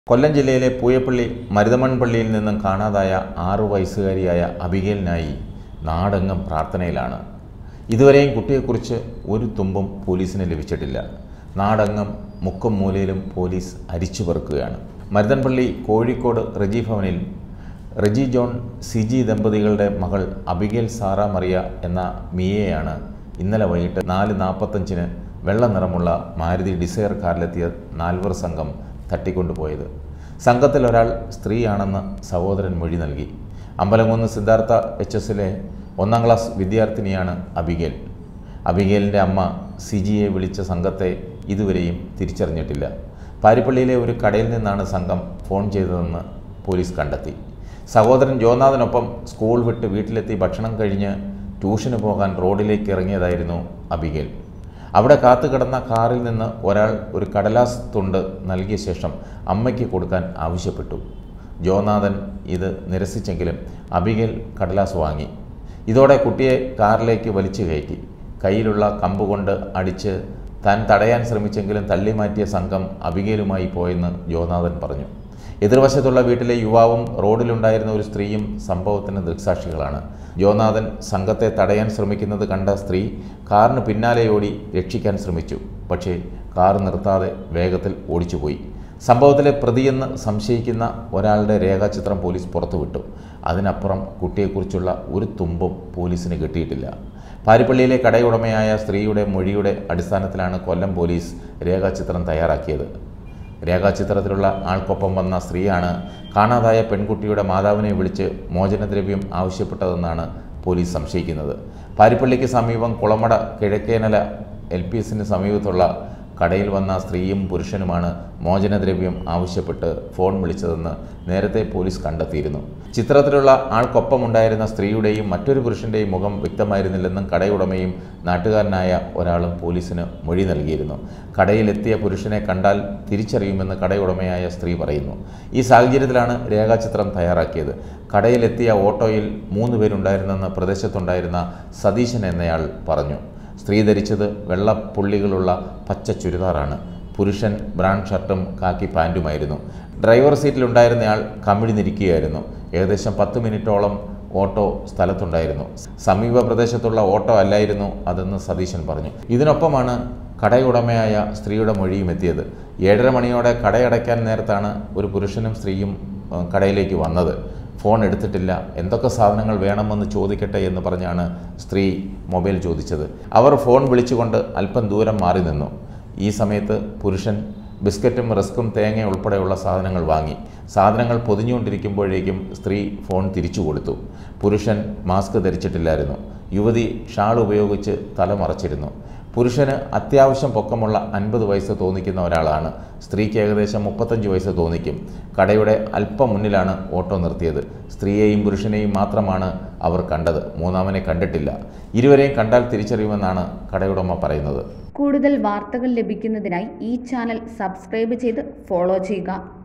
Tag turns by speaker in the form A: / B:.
A: കൊല്ലം ജില്ലയിലെ പൂയപ്പള്ളി മരുതമൺ പള്ളിയിൽ നിന്നും കാണാതായ ആറു വയസ്സുകാരിയായ അബിഗേലിനായി നാടെങ്ങും പ്രാർത്ഥനയിലാണ് ഇതുവരെയും കുട്ടിയെക്കുറിച്ച് ഒരു തുമ്പും പോലീസിന് ലഭിച്ചിട്ടില്ല നാടെങ്ങും മുക്കും മൂലയിലും പോലീസ് അരിച്ചു പെറുക്കുകയാണ് മരുതൻപള്ളി കോഴിക്കോട് റെജി ഭവനിൽ റെജി ജോൺ സിജി ദമ്പതികളുടെ മകൾ അബിഗേൽ സാറ മറിയ എന്ന മിയയാണ് ഇന്നലെ വൈകിട്ട് നാല് നാൽപ്പത്തഞ്ചിന് വെള്ള നിറമുള്ള മാരുതി ഡിസയർ കാറിലെത്തിയ നാൽവർ സംഘം തട്ടിക്കൊണ്ടുപോയത് സംഘത്തിൽ ഒരാൾ സ്ത്രീയാണെന്ന് സഹോദരൻ മൊഴി നൽകി അമ്പലംകുന്ന് സിദ്ധാർത്ഥ എച്ച് എസിലെ ഒന്നാം ക്ലാസ് വിദ്യാർത്ഥിനിയാണ് അബിഗേൽ അബിഗേലിൻ്റെ അമ്മ സിജിയെ വിളിച്ച സംഘത്തെ ഇതുവരെയും തിരിച്ചറിഞ്ഞിട്ടില്ല പാരിപ്പള്ളിയിലെ ഒരു കടയിൽ നിന്നാണ് സംഘം ഫോൺ ചെയ്തതെന്ന് പോലീസ് കണ്ടെത്തി സഹോദരൻ ജോനാഥിനൊപ്പം സ്കൂൾ വിട്ട് വീട്ടിലെത്തി ഭക്ഷണം കഴിഞ്ഞ് ട്യൂഷന് പോകാൻ റോഡിലേക്ക് ഇറങ്ങിയതായിരുന്നു അബിഗേൽ അവിടെ കാത്തു കിടന്ന കാറിൽ നിന്ന് ഒരാൾ ഒരു കടലാസ് തുണ്ട് നൽകിയ ശേഷം അമ്മയ്ക്ക് കൊടുക്കാൻ ആവശ്യപ്പെട്ടു ജോനാഥൻ ഇത് നിരസിച്ചെങ്കിലും അബിഗേൽ കടലാസ് വാങ്ങി ഇതോടെ കുട്ടിയെ കാറിലേക്ക് വലിച്ചു കയറ്റി കയ്യിലുള്ള കമ്പ് കൊണ്ട് അടിച്ച് താൻ തടയാൻ ശ്രമിച്ചെങ്കിലും തള്ളി മാറ്റിയ സംഘം അബിഗേലുമായി പോയെന്ന് ജോനാഥൻ പറഞ്ഞു എതിർവശത്തുള്ള വീട്ടിലെ യുവാവും റോഡിലുണ്ടായിരുന്ന ഒരു സ്ത്രീയും സംഭവത്തിന് ദൃക്സാക്ഷികളാണ് ജോനാഥൻ സംഘത്തെ തടയാൻ ശ്രമിക്കുന്നത് കണ്ട സ്ത്രീ കാറിന് പിന്നാലെയോടി രക്ഷിക്കാൻ ശ്രമിച്ചു പക്ഷേ കാർ നിർത്താതെ വേഗത്തിൽ ഓടിച്ചുപോയി സംഭവത്തിലെ പ്രതിയെന്ന് സംശയിക്കുന്ന ഒരാളുടെ രേഖാചിത്രം പോലീസ് പുറത്തുവിട്ടു അതിനപ്പുറം കുട്ടിയെക്കുറിച്ചുള്ള ഒരു തുമ്പും പോലീസിന് കിട്ടിയിട്ടില്ല പാരിപ്പള്ളിയിലെ കടയുടമയായ സ്ത്രീയുടെ മൊഴിയുടെ അടിസ്ഥാനത്തിലാണ് കൊല്ലം പോലീസ് രേഖാചിത്രം തയ്യാറാക്കിയത് രേഖാചിത്രത്തിലുള്ള ആൾക്കൊപ്പം വന്ന സ്ത്രീയാണ് കാണാതായ പെൺകുട്ടിയുടെ മാതാവിനെ വിളിച്ച് മോചനദ്രവ്യം ആവശ്യപ്പെട്ടതെന്നാണ് പോലീസ് സംശയിക്കുന്നത് പാരിപ്പള്ളിക്ക് സമീപം കുളമട കിഴക്കേനല എൽ പി എസിന് സമീപത്തുള്ള കടയിൽ വന്ന സ്ത്രീയും പുരുഷനുമാണ് മോചനദ്രവ്യം ആവശ്യപ്പെട്ട് ഫോൺ വിളിച്ചതെന്ന് നേരത്തെ പോലീസ് കണ്ടെത്തിയിരുന്നു ചിത്രത്തിലുള്ള ആൾക്കൊപ്പമുണ്ടായിരുന്ന സ്ത്രീയുടെയും മറ്റൊരു പുരുഷൻ്റെയും മുഖം വ്യക്തമായിരുന്നില്ലെന്നും കടയുടമയും നാട്ടുകാരനായ ഒരാളും പോലീസിന് മൊഴി നൽകിയിരുന്നു കടയിലെത്തിയ പുരുഷനെ കണ്ടാൽ തിരിച്ചറിയുമെന്ന് കടയുടമയായ സ്ത്രീ പറയുന്നു ഈ സാഹചര്യത്തിലാണ് രേഖാചിത്രം തയ്യാറാക്കിയത് കടയിലെത്തിയ ഓട്ടോയിൽ മൂന്ന് പേരുണ്ടായിരുന്നെന്ന് പ്രദേശത്തുണ്ടായിരുന്ന സതീശൻ എന്നയാൾ പറഞ്ഞു സ്ത്രീ ധരിച്ചത് വെള്ളപ്പുള്ളികളുള്ള പച്ച ചുരിദാറാണ് പുരുഷൻ ബ്രൗൺ ഷർട്ടും കാക്കി പാൻറ്റുമായിരുന്നു ഡ്രൈവർ സീറ്റിലുണ്ടായിരുന്നയാൾ കമിഴ്ന്നിരിക്കുകയായിരുന്നു ഏകദേശം പത്ത് മിനിറ്റോളം ഓട്ടോ സ്ഥലത്തുണ്ടായിരുന്നു സമീപ പ്രദേശത്തുള്ള ഓട്ടോ അല്ലായിരുന്നു അതെന്ന് സതീശൻ പറഞ്ഞു ഇതിനൊപ്പമാണ് കടയുടമയായ സ്ത്രീയുടെ മൊഴിയും എത്തിയത് ഏഴര മണിയോടെ കടയടയ്ക്കാൻ നേരത്താണ് ഒരു പുരുഷനും സ്ത്രീയും ഏഹ്, കടയിലേക്ക് വന്നത് ഫോൺ എടുത്തിട്ടില്ല എന്തൊക്കെ സാധനങ്ങൾ വേണമെന്ന് ചോദിക്കട്ടെ എന്ന് പറഞ്ഞാണ് സ്ത്രീ മൊബൈൽ ചോദിച്ചത് അവർ ഫോൺ വിളിച്ചുകൊണ്ട് അല്പം ദൂരം മാറി നിന്നു ഈ സമയത്ത് പുരുഷൻ ബിസ്ക്കറ്റും റസ്ക്കും തേങ്ങ ഉൾപ്പെടെയുള്ള സാധനങ്ങൾ വാങ്ങി സാധനങ്ങൾ പൊതിഞ്ഞുകൊണ്ടിരിക്കുമ്പോഴേക്കും സ്ത്രീ ഫോൺ തിരിച്ചു കൊടുത്തു പുരുഷൻ മാസ്ക് ധരിച്ചിട്ടില്ലായിരുന്നു യുവതി ഷാൾ ഉപയോഗിച്ച് തല മറച്ചിരുന്നു പുരുഷന് അത്യാവശ്യം പൊക്കമുള്ള അൻപത് വയസ്സ് തോന്നിക്കുന്ന ഒരാളാണ് സ്ത്രീക്ക് ഏകദേശം മുപ്പത്തഞ്ച് വയസ്സ് തോന്നിക്കും കടയുടെ അല്പം മുന്നിലാണ് ഓട്ടോ നിർത്തിയത് സ്ത്രീയെയും പുരുഷനെയും മാത്രമാണ് അവർ കണ്ടത് മൂന്നാമനെ കണ്ടിട്ടില്ല ഇരുവരെയും കണ്ടാൽ തിരിച്ചറിയുമെന്നാണ് കടയുടമ പറയുന്നത്
B: കൂടുതൽ വാർത്തകൾ ലഭിക്കുന്നതിനായി ഈ ചാനൽ സബ്സ്ക്രൈബ് ചെയ്ത് ഫോളോ ചെയ്യുക